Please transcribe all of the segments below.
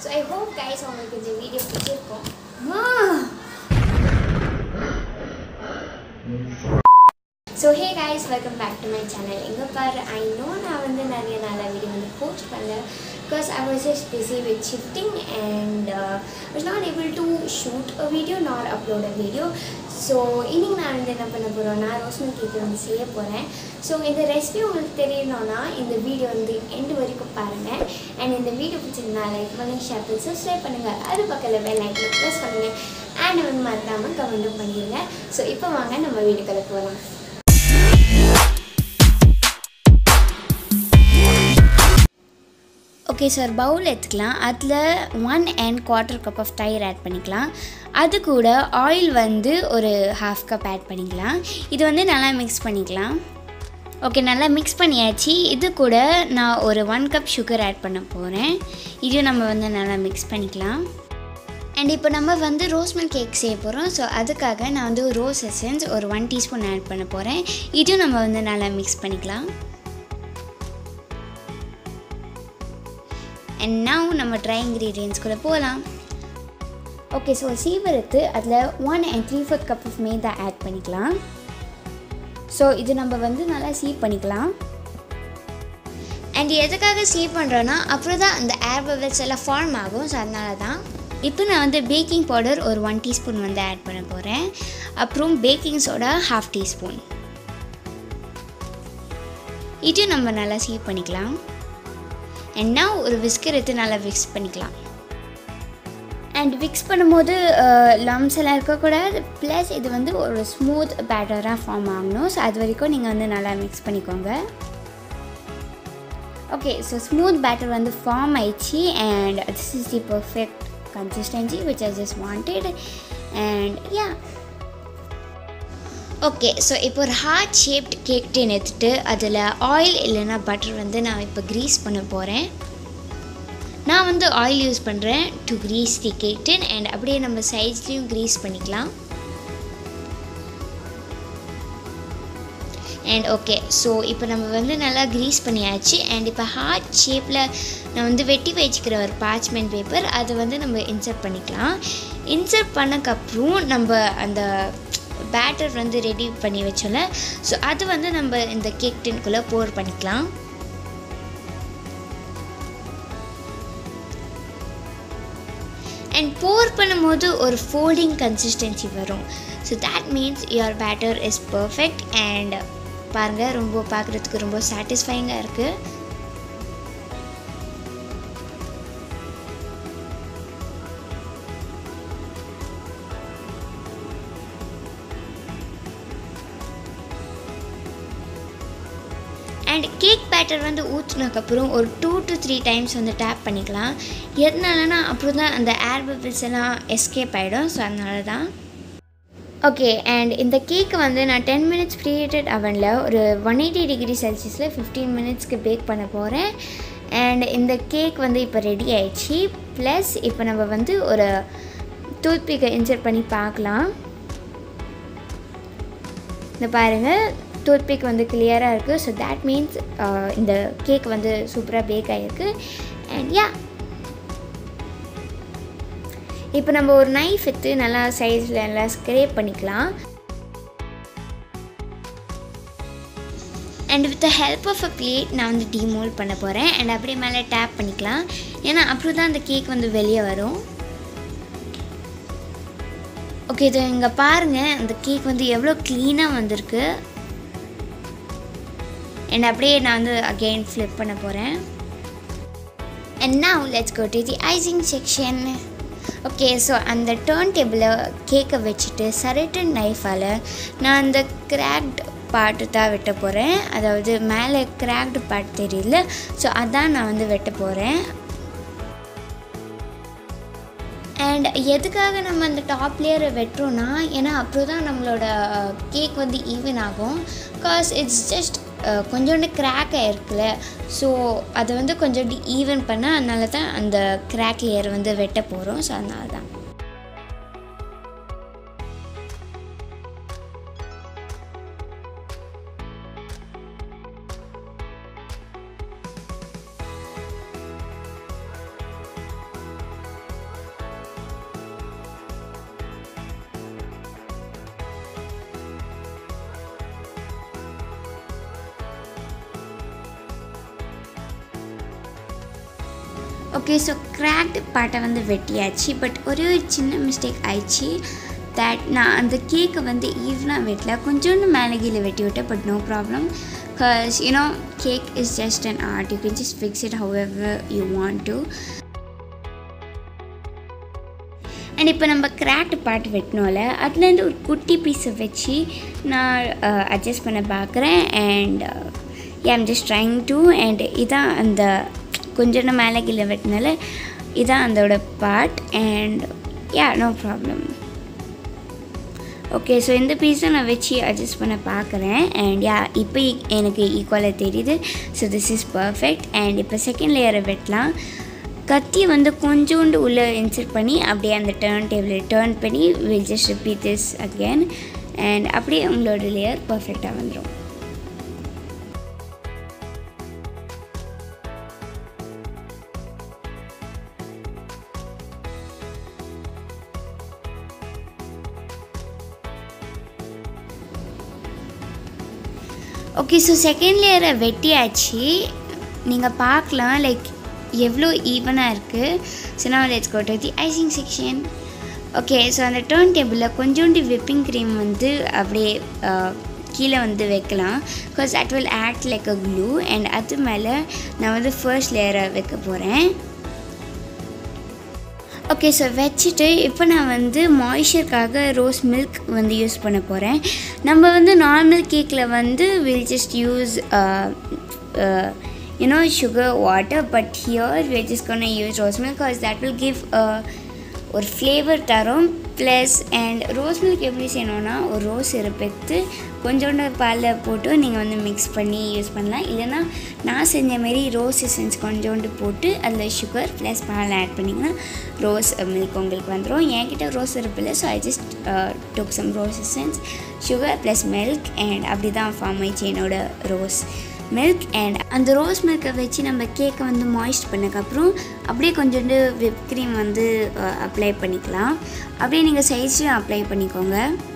so I hope guys உங்களுக்கு இந்த video பிடிச்சிருக்கும் so hey guys welcome back to my channel எங்கே பாரு ஐ நோ நான் வந்து நிறைய நாளாக வீடியோ வந்து போஸ்ட் பண்ணல because I was just busy with shifting and was not able to shoot a video not upload a video so இன்னைக்கு நான் வந்து என்ன பண்ண போகிறோன்னா ரோஸ்மில் கேக் வந்து செய்ய போகிறேன் ஸோ இந்த ரெசிபி உங்களுக்கு தெரியணும்னா இந்த வீடியோ வந்து எண்டு வரைக்கும் பாருங்கள் அண்ட் இந்த வீடியோ பிடிச்சிருந்தா லைக் பண்ணி ஷேர் பண்ணி சப்ஸ்கிரைப் பண்ணுங்கள் அது பக்கத்தில் பெல் ஐக்கன் ப்ரெஸ் பண்ணுங்கள் அண்ட் வந்து மறக்காமல் கமெண்ட்டும் பண்ணிடுங்க ஸோ இப்போ வாங்க நம்ம வீடியோக்குள்ள போகலாம் ஓகே சார் பவுல் எடுத்துக்கலாம் அதில் one and quarter cup of தயிர் ஆட் பண்ணிக்கலாம் அது கூட ஆயில் வந்து ஒரு ஹாஃப் கப் ஆட் பண்ணிக்கலாம் இது வந்து நல்லா மிக்ஸ் பண்ணிக்கலாம் ஓகே நல்லா மிக்ஸ் பண்ணியாச்சு இது கூட நான் ஒரு ஒன் கப் சுகர் ஆட் பண்ண போகிறேன் இதையும் நம்ம வந்து நல்லா மிக்ஸ் பண்ணிக்கலாம் அண்ட் இப்போ நம்ம வந்து ரோஸ் மில்க் கேக் செய்ய போகிறோம் ஸோ அதுக்காக நான் வந்து ரோஸ் எசன்ஸ் ஒரு ஒன் டீஸ்பூன் ஆட் பண்ண போகிறேன் இதையும் நம்ம வந்து நல்லா மிக்ஸ் பண்ணிக்கலாம் அண்ட் நவ் நம்ம ட்ரை இன்க்ரீடியன்ஸ்குள்ளே போகலாம் ஓகே ஸோ சீவரத்து அதில் one and three fourth cup of maida add பண்ணிக்கலாம் ஸோ இது நம்ம வந்து நல்லா சீவ் பண்ணிக்கலாம் அண்ட் எதுக்காக சீவ் பண்ணுறோன்னா அப்புறம் தான் அந்த ஏர் பபிள்ஸ் எல்லாம் ஃபார்ம் ஆகும் ஸோ அதனால தான் இப்போ நான் வந்து பேக்கிங் பவுடர் ஒரு ஒன் டீஸ்பூன் வந்து ஆட் பண்ண போகிறேன் அப்புறம் பேக்கிங் சோடா ஹாஃப் டீஸ்பூன் இது நம்ம நல்லா சீவ் பண்ணிக்கலாம் அண்ட் now ஒரு விஸ்கர் எடுத்து நல்லா மிக்ஸ் பண்ணிக்கலாம் அண்ட் மிக்ஸ் பண்ணும்போது லம்ஸ் எல்லாம் இருக்கக்கூடாது ப்ளஸ் இது வந்து ஒரு ஸ்மூத் பேட்டராக ஃபார்ம் ஆகணும் ஸோ அது வரைக்கும் நீங்கள் வந்து நல்லா மிக்ஸ் பண்ணிக்கோங்க ஓகே ஸோ ஸ்மூத் பேட்டர் வந்து ஃபார்ம் ஆயிடுச்சு and this is the perfect consistency which I just wanted and yeah okay so இப்போ ஒரு ஹார்ட் ஷேப்ட் கேக் டின் எடுத்துகிட்டு அதில் ஆயில் இல்லைன்னா பட்டர் வந்து நான் இப்போ க்ரீஸ் பண்ண போகிறேன் நான் வந்து ஆயில் யூஸ் பண்ணுறேன் to grease the cake tin and அப்படியே நம்ம சைட்ஸ்லேயும் க்ரீஸ் பண்ணிக்கலாம் அண்ட் ஓகே ஸோ இப்போ நம்ம வந்து நல்லா க்ரீஸ் பண்ணியாச்சு அண்ட் இப்போ ஹார்ட் ஷேப்பில் நான் வந்து வெட்டி வச்சுக்கிற ஒரு பார்ச்மெண்ட் பேப்பர் அதை வந்து நம்ம இன்சர்ட் பண்ணிக்கலாம் இன்சர்ட் பண்ணக்கப்புறம் நம்ம அந்த பேட்டர் வந்து ரெடி பண்ணி வச்சோம்ல ஸோ அது வந்து நம்ம இந்த கேக் டின்குள்ளே போர் பண்ணிக்கலாம் அண்ட் போர் பண்ணும்போது ஒரு ஃபோல்டிங் கன்சிஸ்டன்சி வரும் so that means your batter is perfect and பாருங்கள் ரொம்ப பார்க்குறதுக்கு ரொம்ப சாட்டிஸ்ஃபைங்காக இருக்குது அண்ட் கேக் பேட்டர் வந்து ஊற்றுனதுக்கப்புறம் ஒரு டூ டு த்ரீ டைம்ஸ் வந்து டேப் பண்ணிக்கலாம் எதனாலனா அப்புறம் தான் அந்த ஏர் பபிள்ஸ் எல்லாம் எஸ்கேப் ஆகிடும் ஸோ அதனால தான் ஓகே அண்ட் இந்த கேக்கு வந்து நான் டென் மினிட்ஸ் ப்ரீஹீட்டட் அவனில் ஒரு ஒன் எயிட்டி டிகிரி செல்சியஸில் ஃபிஃப்டீன் மினிட்ஸ்க்கு பேக் பண்ண போகிறேன் அண்ட் இந்த கேக் வந்து இப்போ ரெடி ஆயிடுச்சு ப்ளஸ் இப்போ நம்ம வந்து ஒரு டூத் பிக்கை இன்சர்ட் பண்ணி பார்க்கலாம் இந்த பாருங்கள் டூத்பிக் வந்து கிளியராக இருக்குது ஸோ தேட் மீன்ஸ் இந்த கேக் வந்து சூப்பராக பேக் ஆகிருக்கு அண்ட் யா இப்போ நம்ம ஒரு நைஃப் எடுத்து நல்லா சைஸில் நல்லா ஸ்க்ரேப் பண்ணிக்கலாம் and with the help of a blade நான் வந்து டிமோல்ட் பண்ண போகிறேன் அண்ட் அப்படியே மேலே டேப் பண்ணிக்கலாம் ஏன்னா அப்புறம் தான் அந்த கேக் வந்து வெளியே வரும் ஓகே இது இங்கே பாருங்கள் அந்த கேக் வந்து எவ்வளோ க்ளீனாக வந்திருக்கு அண்ட் அப்படியே நான் வந்து அகெயின் ஃப்ளிப் பண்ண போகிறேன் and now let's go to the icing section okay so அந்த டேர்ன் டேபிளில் கேக்கை வச்சுட்டு சரட்டன் நைஃபால் நான் அந்த கிராக்ட் பார்ட்டு தான் வெட்ட போகிறேன் அதாவது மேலே கிராக்டு பார்ட் தெரியல ஸோ அதான் நான் வந்து வெட்ட போகிறேன் அண்ட் எதுக்காக நம்ம அந்த டாப் லேயரை வெட்டுறோன்னா ஏன்னா அப்புறம் தான் நம்மளோட கேக் வந்து ஈவன் ஆகும் பிகாஸ் இட்ஸ் ஜஸ்ட் கொஞ்சோண்டு கிராக் ஆயிருக்குல்ல ஸோ அதை வந்து கொஞ்சம் ஈவன் பண்ண அதனால தான் அந்த கிராக் லேயர் வந்து வெட்ட போகிறோம் ஸோ அதனால தான் ஓகே ஸோ கிராக்டு பாட்டை வந்து வெட்டியாச்சு பட் ஒரே ஒரு சின்ன மிஸ்டேக் ஆயிடுச்சு தட் நான் அந்த கேக்கை வந்து ஈவனாக வெட்டல கொஞ்சோண்டு மேலே கீழே வெட்டி விட்டேன் but no problem because you know cake is just an art you can just fix it however you want to and இப்போ நம்ம கிராக்ட் பாட்டு வெட்டினோம்ல அதுலேருந்து ஒரு குட்டி பீஸை வச்சு நான் அட்ஜஸ்ட் பண்ண பார்க்குறேன் and I'm just trying to and இதான் அந்த கொஞ்சம் மேலே கீழே வெட்டினால இதான் அதோட part and yeah no problem okay so இந்த பீஸை நான் வச்சு அட்ஜஸ்ட் பண்ண பார்க்குறேன் அண்ட் யா இப்போ எனக்கு ஈக்குவலாக தெரியுது so this is perfect and இப்போ செகண்ட் லேயரை வெட்டலாம் கத்தி வந்து கொஞ்சோண்டு உள்ளே இன்சர்ட் பண்ணி அப்படியே அந்த டேர்ன் டேபிளில் டேர்ன் பண்ணி will just repeat this again and அப்படியே உங்களோட லேயர் பர்ஃபெக்டாக வந்துடும் ஓகே ஸோ செகண்ட் லேயரை வெட்டியாச்சு நீங்கள் பார்க்கலாம் லைக் எவ்வளோ ஈவனாக இருக்குது ஸோ நான் let's go to the icing section okay so அந்த டேர்ன் டேபிளில் கொஞ்சோண்டு விப்பிங் க்ரீம் வந்து அப்படியே கீழே வந்து வைக்கலாம் because it will act like a glue and அது மேலே நான் வந்து ஃபர்ஸ்ட் லேயரை வைக்க போகிறேன் ஓகே ஸோ வச்சுட்டு இப்போ நான் வந்து மாய்ஸ்சருக்காக ரோஸ் மில்க் வந்து யூஸ் பண்ண போகிறேன் நம்ம வந்து நார்மல் கேக்கில் வந்து will just use you know sugar water but here we're just gonna use rose milk because that will give a ஒரு ஃப்ளேவர் தரும் ப்ளஸ் அண்ட் ரோஸ் மில்க் எப்படி செய்யணும்னா ஒரு ரோஸ் எடுத்து கொஞ்சோண்டு பாலில் போட்டு நீங்கள் வந்து மிக்ஸ் பண்ணி யூஸ் பண்ணலாம் இல்லைனா நான் செஞ்ச மாரி ரோஸ் எசன்ஸ் கொஞ்சோண்டு போட்டு அதில் சுகர் ப்ளஸ் பால் ஆட் பண்ணிங்கன்னா ரோஸ் மில்க் உங்களுக்கு வந்துடும் என்கிட்ட ரோஸ் இருப்பில்ல so I just took some rose essence sugar plus milk and அப்படி தான் ஃபார்ம் ஆயிடுச்சு என்னோட ரோஸ் மில்க் அண்ட் அந்த ரோஸ் மில்க்கை வச்சு நம்ம கேக்கை வந்து மாய்ஸ்ட் பண்ணக்கப்புறம் அப்படியே கொஞ்சோண்டு விப் க்ரீம் வந்து அப்ளை பண்ணிக்கலாம் அப்படியே நீங்கள் சைஸ்லையும் அப்ளை பண்ணிக்கோங்க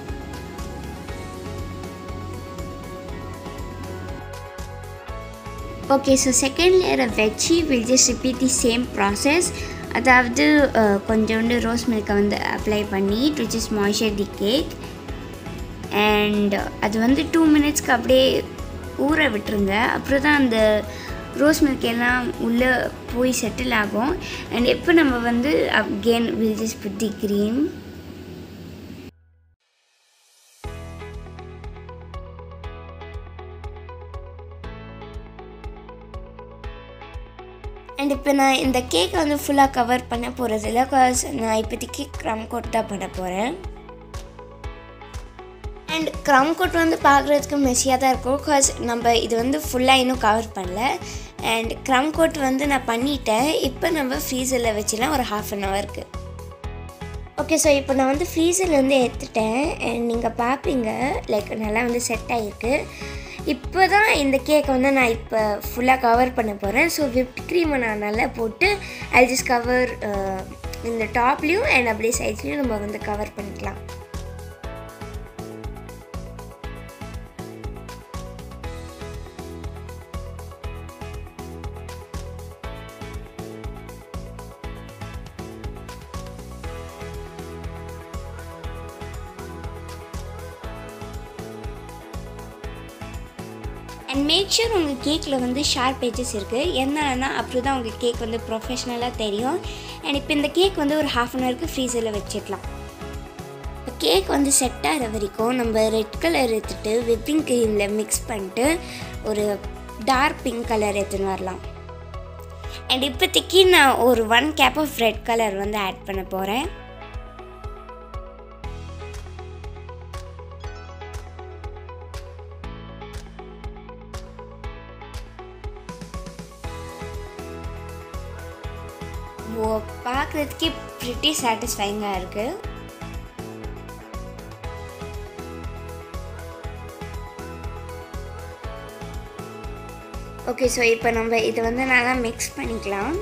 ஓகே ஸோ செகண்ட் லேயரை வச்சு will just repeat the same process அதாவது கொஞ்சோண்டு ரோஸ் மில்க்கை வந்து அப்ளை பண்ணி to just moisture the cake and அது வந்து டூ மினிட்ஸ்க்கு அப்படியே ஊற விட்டுருங்க அப்புறம் தான் அந்த ரோஸ் மில்க் எல்லாம் உள்ளே போய் செட்டில் ஆகும் அண்ட் எப்போ நம்ம வந்து again will just put the cream and இப்போ நான் இந்த கேக்கை வந்து ஃபுல்லாக கவர் பண்ண போகிறதில்ல பிகாஸ் நான் இப்போதைக்கு க்ரம் கோட் தான் பண்ண போகிறேன் அண்ட் க்ரம் கோட் வந்து பார்க்குறதுக்கு மெஸ்ஸியாக தான் இருக்கும் பிகாஸ் நம்ம இது வந்து ஃபுல்லாக இன்னும் கவர் பண்ணல அண்ட் க்ரம் கோட் வந்து நான் பண்ணிட்டேன் இப்போ நம்ம ஃப்ரீசரில் வச்சுலாம் ஒரு ஹாஃப் அன் ஹவருக்கு ஓகே ஸோ இப்போ நான் வந்து ஃப்ரீசர்லேருந்து எடுத்துட்டேன் அண்ட் நீங்கள் பார்ப்பீங்க லைக் நல்லா வந்து செட் ஆகிருக்கு இப்போ தான் இந்த கேக்கை வந்து நான் இப்போ ஃபுல்லாக கவர் பண்ண போகிறேன் ஸோ விப்ட் க்ரீமை நான் நல்லா போட்டு ஐ ஜஸ்ட் கவர் இந்த டாப்லேயும் அண்ட் அப்படியே சைட்லேயும் நம்ம வந்து கவர் பண்ணிக்கலாம் அண்ட் மேக் ஷூர் உங்கள் கேக்கில் வந்து ஷார்ப் பேஜஸ் இருக்குது என்னன்னா அப்படி தான் உங்கள் கேக் வந்து ப்ரொஃபஷ்னலாக தெரியும் அண்ட் இப்போ இந்த கேக் வந்து ஒரு ஹாஃப் அன் ஹவருக்கு ஃப்ரீசரில் வச்சிடலாம் இப்போ கேக் வந்து செட் ஆகிற வரைக்கும் நம்ம ரெட் கலர் எடுத்துகிட்டு விப்பிங் க்ரீமில் மிக்ஸ் பண்ணிட்டு ஒரு டார்க் பிங்க் கலர் எடுத்துன்னு வரலாம் அண்ட் இப்போதைக்கு நான் ஒரு one cap of red colour வந்து ஆட் பண்ண போகிறேன் ஓ பார்க்குறதுக்கே ப்ரிட்டி சாட்டிஸ்ஃபைங்காக இருக்குது ஓகே ஸோ இப்போ நம்ம இதை வந்து நல்லா மிக்ஸ் பண்ணிக்கலாம்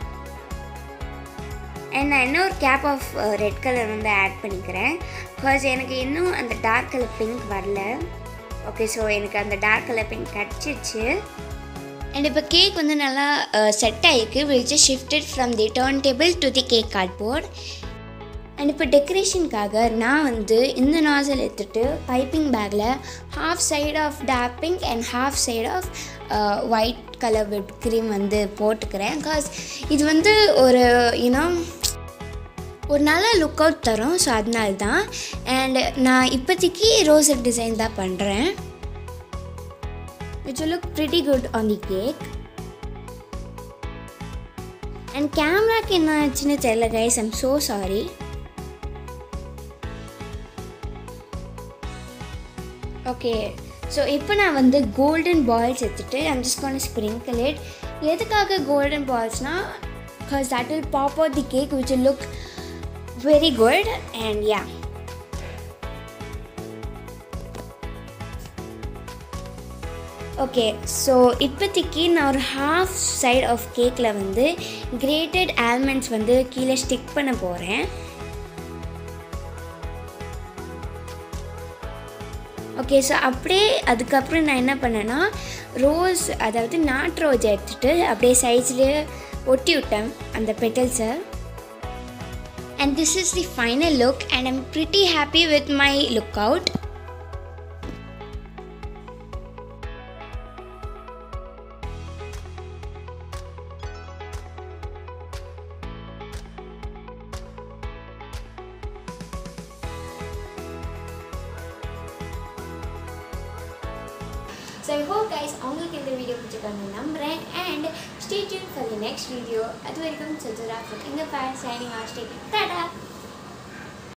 அண்ட் நான் இன்னொரு கேப் ஆஃப் ரெட் கலர் வந்து ஆட் பண்ணிக்கிறேன் பிகாஸ் எனக்கு இன்னும் அந்த டார்க் கலர் பிங்க் வரல ஓகே ஸோ எனக்கு அந்த டார்க் கலர் பிங்க் கிடச்சிச்சு அண்ட் இப்போ கேக் வந்து நல்லா செட் ஆகிருக்கு will just shifted from the turntable to the cake cardboard and இப்போ டெக்கரேஷனுக்காக நான் வந்து இந்த நாசல் எடுத்துகிட்டு பைப்பிங் பேக்கில் half side of tapping and half side of white colour whip cream வந்து போட்டுக்கிறேன் பிகாஸ் இது வந்து ஒரு யூனோ ஒரு நல்ல லுக் அவுட் தரும் ஸோ அதனால தான் அண்ட் நான் இப்போதைக்கு ரோசட் டிசைன் தான் பண்ணுறேன் which look pretty good on the cake and கேமராக்கு என்ன ஆச்சுன்னு தெரியல guys I'm so sorry okay so இப்போ நான் வந்து கோல்டன் பால்ஸ் எடுத்துகிட்டு I'm just gonna sprinkle it எதுக்காக கோல்டன் பால்ஸ்னால் because that will pop out the cake which will look very good and yeah okay so இப்போதைக்கு நான் ஒரு ஹாஃப் சைட் ஆஃப் கேக்கில் வந்து கிரேட்டட் ஆல்மண்ட்ஸ் வந்து கீழே ஸ்டிக் பண்ண போகிறேன் ஓகே ஸோ அப்படியே அதுக்கப்புறம் நான் என்ன பண்ணேன்னா ரோஸ் அதாவது நாட் ரோஸ் எடுத்துகிட்டு அப்படியே சைஸ்லேயே ஒட்டி விட்டேன் அந்த பெட்டல்ஸை and this is the final look and I'm pretty happy with my look out so I hope guys அவங்களுக்கு இந்த வீடியோ பிடிச்சிருக்காங்க நம்புகிறேன் and stay tune for the next video அது வரைக்கும் சதுரா எங்கள் பேர் சைனிங் ஆஸ்டேக் டாடா